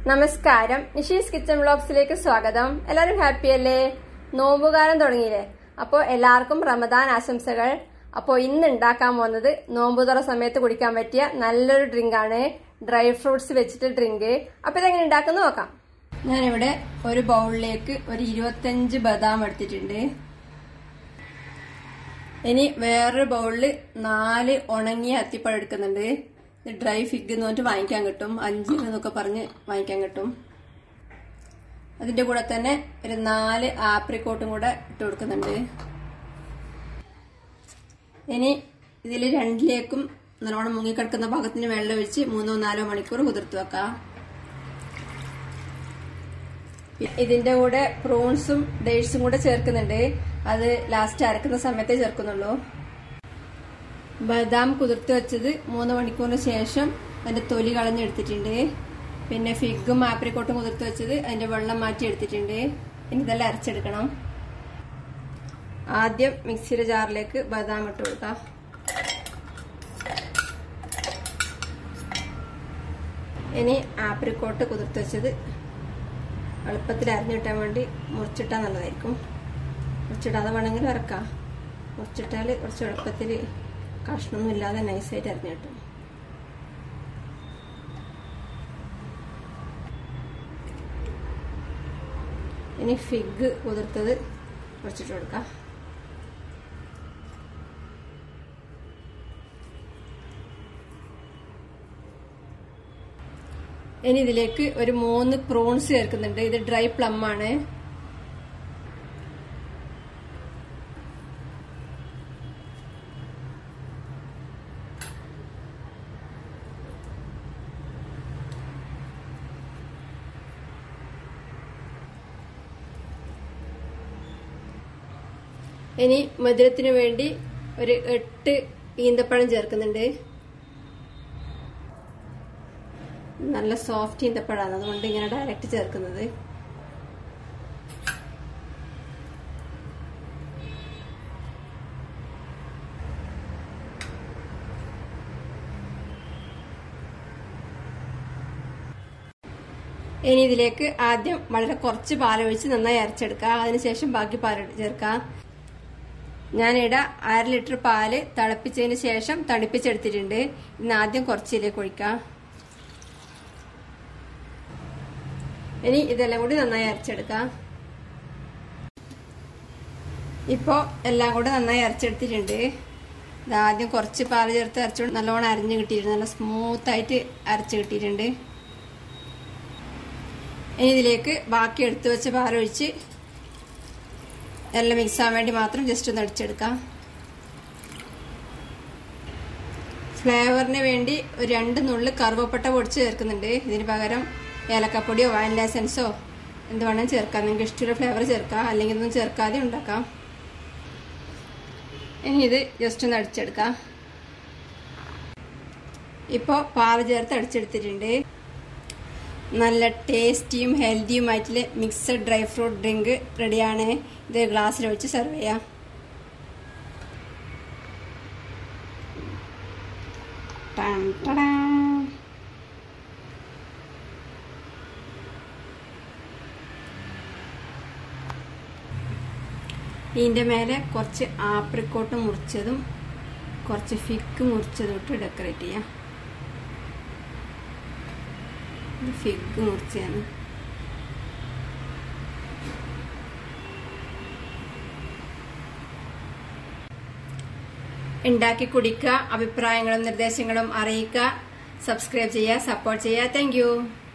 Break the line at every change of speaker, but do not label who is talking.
നമസ്കാരം നിഷീസ് കിച്ചൺ വ്ളോഗ്സിലേക്ക് സ്വാഗതം എല്ലാവരും ഹാപ്പി അല്ലേ നോമ്പുകാലം തുടങ്ങിയില്ലേ അപ്പോൾ എല്ലാവർക്കും റമദാൻ ആശംസകൾ അപ്പോൾ ഇന്ന് ഉണ്ടാക്കാൻ പോകുന്നത് നോമ്പുതുറ സമയത്ത് കുടിക്കാൻ പറ്റിയ നല്ലൊരു ഡ്രിങ്ക് ആണ് ഡ്രൈ ഫ്രൂട്ട്സ് വെച്ചിട്ട് ഡ്രിങ്ക് അപ്പോൾ ഇതെങ്ങനെ ഉണ്ടാക്കുന്ന നോക്കാം ഞാനിവിടെ ഒരു ബൗളിലേക്ക് ഒരു ഇരുപത്തഞ്ച് ബദാം എടുത്തിട്ടുണ്ട് ഇനി വേറൊരു ബൗളില് നാല് ഉണങ്ങിയ അത്തിപ്പഴം എടുക്കുന്നുണ്ട് ഇത് ഡ്രൈ ഫിഗ് എന്ന് പറഞ്ഞിട്ട് വാങ്ങിക്കാൻ കിട്ടും അഞ്ചിന് എന്നൊക്കെ പറഞ്ഞ് വാങ്ങിക്കാൻ കിട്ടും അതിന്റെ കൂടെ തന്നെ ഒരു നാല് ആപ്രിക്കോട്ടും കൂടെ ഇട്ട് കൊടുക്കുന്നുണ്ട് ഇനി ഇതിൽ രണ്ടിലേക്കും നല്ലോണം മുങ്ങിക്കിടക്കുന്ന ഭാഗത്തിന് വെള്ളം ഒഴിച്ച് മൂന്നോ നാലോ മണിക്കൂർ കുതിർത്ത് വെക്കാം ഇതിന്റെ കൂടെ പ്രോൺസും ഡേറ്റ്സും കൂടെ ചേർക്കുന്നുണ്ട് അത് ലാസ്റ്റ് അരക്കുന്ന സമയത്തേ ചേർക്കുന്നുള്ളൂ ബദാം കുതിർത്ത് വെച്ചത് മൂന്ന് മണിക്കൂറിന് ശേഷം അതിന്റെ തൊലി കളഞ്ഞെടുത്തിട്ടുണ്ട് പിന്നെ ഫിഗും ആപ്രിക്കോട്ടും കുതിർത്ത് വെച്ചത് അതിന്റെ വെള്ളം മാറ്റി എടുത്തിട്ടുണ്ട് ഇനി ഇതെല്ലാം അരച്ചെടുക്കണം ആദ്യം മിക്സിയുടെ ജാറിലേക്ക് ബദാം ഇട്ട് കൊടുക്കാം ഇനി ആപ്രിക്കോട്ട് കുതിർത്ത് വെച്ചത് എളുപ്പത്തിൽ അരിഞ്ഞു കിട്ടാൻ വേണ്ടി മുറിച്ചിട്ടാൽ നല്ലതായിരിക്കും മുറിച്ചിടാതെ വേണമെങ്കിൽ ഇറക്കാം മുറിച്ചിട്ടാൽ കുറച്ച് എളുപ്പത്തിൽ കഷ്ണമൊന്നും ഇല്ലാതെ നൈസായിട്ട് അരിഞ്ഞു കിട്ടും ഇനി ഫിഗ് കുതിർത്തത് കുറച്ചിട്ട് കൊടുക്കാം ഇനി ഇതിലേക്ക് ഒരു മൂന്ന് പ്രോൺസ് ചേർക്കുന്നുണ്ട് ഇത് ഡ്രൈ പ്ലം ആണ് ഇനി മധുരത്തിന് വേണ്ടി ഒരു എട്ട് ഈന്തപ്പഴം ചേർക്കുന്നുണ്ട് നല്ല സോഫ്റ്റ് ഈന്തപ്പഴമാണ് അതുകൊണ്ട് ഇങ്ങനെ ഡയറക്റ്റ് ചേർക്കുന്നത് ഇനി ഇതിലേക്ക് ആദ്യം വളരെ കുറച്ച് പാലൊഴിച്ച് നന്നായി അരച്ചെടുക്കുക അതിനുശേഷം ബാക്കി പാൽ ചേർക്കാം ഞാനിവിടെ അര ലിറ്റർ പാല് തിളപ്പിച്ചതിന് ശേഷം തണുപ്പിച്ചെടുത്തിട്ടുണ്ട് ഇന്ന് ആദ്യം കുറച്ചിലേക്ക് ഒഴിക്കാം ഇനി ഇതെല്ലാം കൂടി നന്നായി അരച്ചെടുക്കാം ഇപ്പോൾ എല്ലാം കൂടി നന്നായി അരച്ചെടുത്തിട്ടുണ്ട് ഇതാദ്യം കുറച്ച് പാല് ചേർത്ത് അരച്ചുകൊണ്ട് നല്ലോണം അരഞ്ഞ് കിട്ടിയിട്ടുണ്ട് നല്ല സ്മൂത്തായിട്ട് അരച്ച് കിട്ടിയിട്ടുണ്ട് ഇനി ഇതിലേക്ക് ബാക്കി എടുത്തു വെച്ച പാലൊഴിച്ച് എല്ലാം മിക്സ് ആവാൻ വേണ്ടി മാത്രം ജസ്റ്റ് ഒന്ന് അടിച്ചെടുക്കാം ഫ്ലേവറിന് വേണ്ടി ഒരു രണ്ട് നുള്ളി കറുവപ്പട്ട പൊടിച്ച് ചേർക്കുന്നുണ്ട് ഇതിന് പകരം ഏലക്കപ്പൊടിയോ വാനില എസൻസോ എന്ത് വേണമെങ്കിലും ചേർക്കാം നിങ്ങൾക്ക് ഇഷ്ടമുള്ള ഫ്ലേവർ ചേർക്കാം അല്ലെങ്കിൽ ഒന്നും ചേർക്കാതെ ഉണ്ടാക്കാം ഇനി ഇത് ജസ്റ്റ് ഒന്ന് അടിച്ചെടുക്കാം ഇപ്പോൾ പാല് ചേർത്ത് അടിച്ചെടുത്തിട്ടുണ്ട് നല്ല ടേസ്റ്റിയും ഹെൽത്തിയുമായിട്ടുള്ള മിക്സഡ് ഡ്രൈ ഫ്രൂട്ട് ഡ്രിങ്ക് റെഡിയാണ് ഇത് ഗ്ലാസ്സിൽ വെച്ച് സെർവ് ചെയ്യാം ഇതിൻ്റെ മേലെ കുറച്ച് ആപ്രിക്കോട്ട് മുറിച്ചതും കുറച്ച് ഫിക്ക് മുറിച്ചതും ഇട്ട് ഡെക്കറേറ്റ് ചെയ്യാം ഫിഗ് മുറിച്ചാണ് ഉണ്ടാക്കി കുടിക്കുക അഭിപ്രായങ്ങളും നിർദ്ദേശങ്ങളും അറിയിക്കുക സബ്സ്ക്രൈബ് ചെയ്യുക സപ്പോർട്ട് ചെയ്യുക താങ്ക്